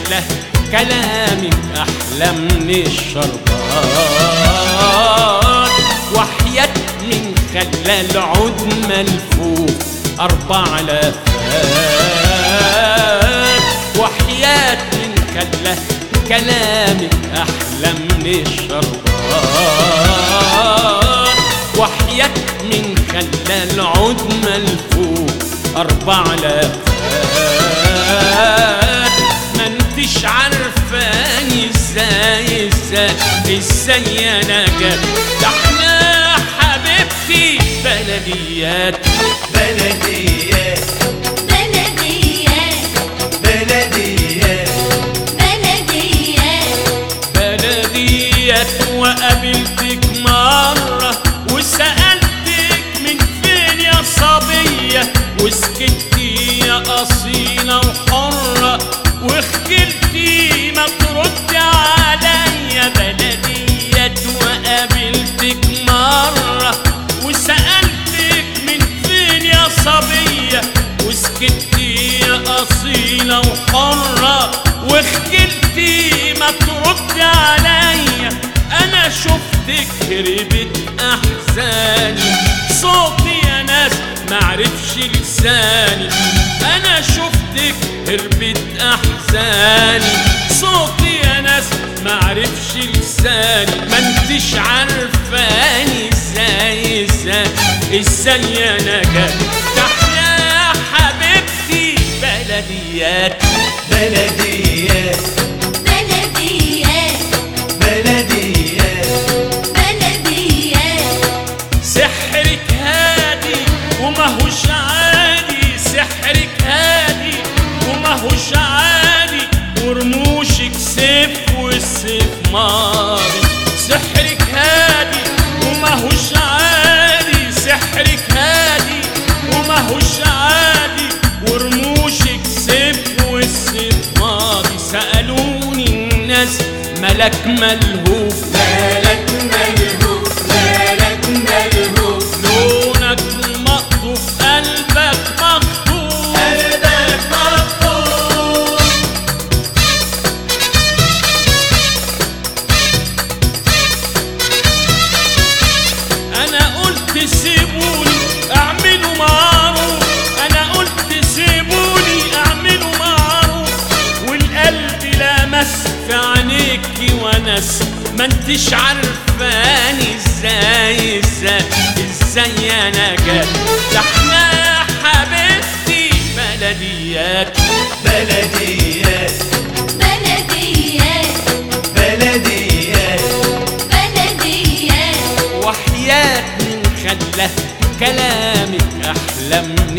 خلى كلامك أحلى من الشربات وحياة من خلى العود ملفوف أربع لفات وحياة من خلى كلامك أحلى من الشربات وحياة من خلى العود ملفوف أربع لفات ما انتش عارفاني ازاي ازاي ازاي انا جت ده احنا حبيبتي بلديات بلديات بلديات بلديات بلديات بلديات وقابلتك مرة وسألتك من فين يا صبية وسكتي يا أصيلة وحرة وخجلتي ما ترد عليا بلديات وقابلتك مرة وسألتك من فين يا صبية وسكتي يا أصيلة وحرة وخجلتي ما ترد عليا أنا شفتك هربت أحزاني صوتي يا ناس معرفش لساني أنا شفتك هربت أحزاني صوتي يا ناس معرفش لساني ما انتش عارفاني ازاي ازاي ازاي انا جاي تحيا يا حبيبتي بلديات بلديات بلديات بلديات بلديات سحرك هادي وماهوش عادي سحرك هادي وماهوش عادي ورموشك سيف والسيف ماضي سحرك هادي وماهوش عادي سحرك هادي وماهوش عادي ورموشك سيف والسيف ماضي سألوني الناس ملك ملهوف مالك ملهوف مالك ملهوف لونك مقطوف قلبك مخطوف قلبك مخطوف انا قلت سيبوني اعملوا معروف انا قلت سيبوني اعملوا معروف والقلب لمس في عينيكي ونس ما انتش عارفاني ازاي ازاي ازاي انا جات ده احنا يا حبيبتي بلديات بلديات بلديات بلديات بلديات وحياة من خلى كلامك أحلى من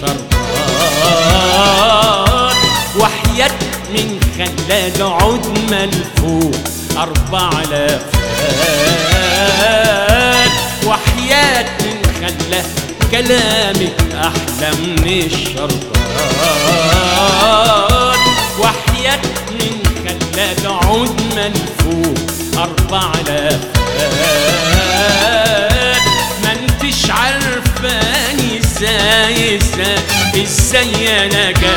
الشربات وحياة من خلى العود ملفوف أربع لفات وحياة من خلى كلامك أحلى من الشربات وحياة من خلى العود ملفوف أربع لفات ما انتش عارفاني ازاي ازاي ازاي انا جاي